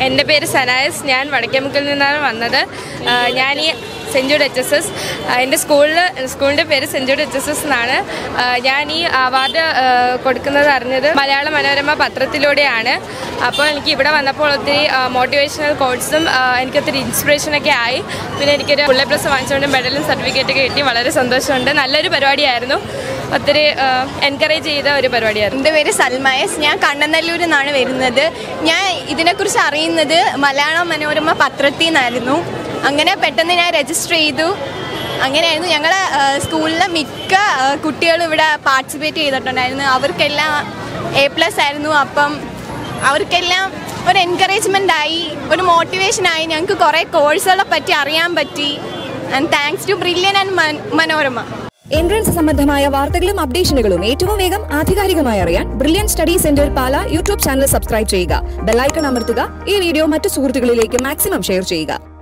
എൻ്റെ പേര് സനായസ് ഞാൻ വടക്കേമുക്കിൽ നിന്നാണ് വന്നത് ആ, ഞാൻ ഈ saint Jude H S S എൻ്റെ സ്കൂളിൽ സ്കൂളിൻ്റെ പേര് saint Jude H S S എന്നാണ് ആ, ഞാൻ ഈ അവാർഡ് ആ, കൊടുക്കുന്നത് അറിഞ്ഞത് മലയാള മനോരമ പത്രത്തിലൂടെയാണ് അപ്പോൾ എനിക്ക് ഇവിടെ വന്നപ്പോൾ ഒത്തിരി മോട്ടിവേഷണൽ കോഴ്സും എനിക്കൊത്തിരി ഇൻസ്പിറേഷനൊക്കെ ആയി പിന്നെ എനിക്കൊരു ഫുൾ എ പ്ലസ് വാങ്ങിച്ചുകൊണ്ട് മെഡലും സർട്ടിഫിക്കറ്റൊക്കെ കിട്ടി വളരെ സന്തോഷമുണ്ട് നല്ലൊരു പരിപാടിയായിരുന്നു ഒത്തിരി എൻകറേജ് ചെയ്ത ഒരു പരിപാടിയായിരുന്നു എൻ്റെ പേര് സൽമയസ് ഞാൻ കണ്ണനല്ലൂരിൽ നിന്നാണ് വരുന്നത് ഞാൻ ഇതിനെക്കുറിച്ച് അറിയുന്നത് മലയാള മനോരമ പത്രത്തിൽ നിന്നായിരുന്നു അങ്ങനെ പെട്ടെന്ന് ഞാൻ രജിസ്റ്റർ ചെയ്തു അങ്ങനെയായിരുന്നു ഞങ്ങളുടെ സ്കൂളിലെ മിക്ക ആ, കുട്ടികളും ഇവിടെ പാർട്ടിസിപ്പേറ്റ് ചെയ്തിട്ടുണ്ടായിരുന്നു അവർക്കെല്ലാം എ പ്ലസ് ആയിരുന്നു അപ്പം അവർക്കെല്ലാം ഒരു എൻകറേജ്മെൻ്റ് ആയി ഒരു മോട്ടിവേഷൻ ആയി ഞങ്ങൾക്ക് കുറേ കോഴ്സുകളെ പറ്റി അറിയാൻ പറ്റി and thanks to Brilliant and Manorama entrance സംബന്ധമായ വാർത്തകളും അപ്ഡേഷനുകളും ഏറ്റവും വേഗം ആധികാരികമായി അറിയാൻ Brilliant study centre Pala YouTube channel subscribe ചെയ്യുക ബെല്ലൈക്കൺ അമർത്തുക ഈ വീഡിയോ മറ്റു സുഹൃത്തുക്കളിലേക്ക് മാക്സിമം ഷെയർ ചെയ്യുക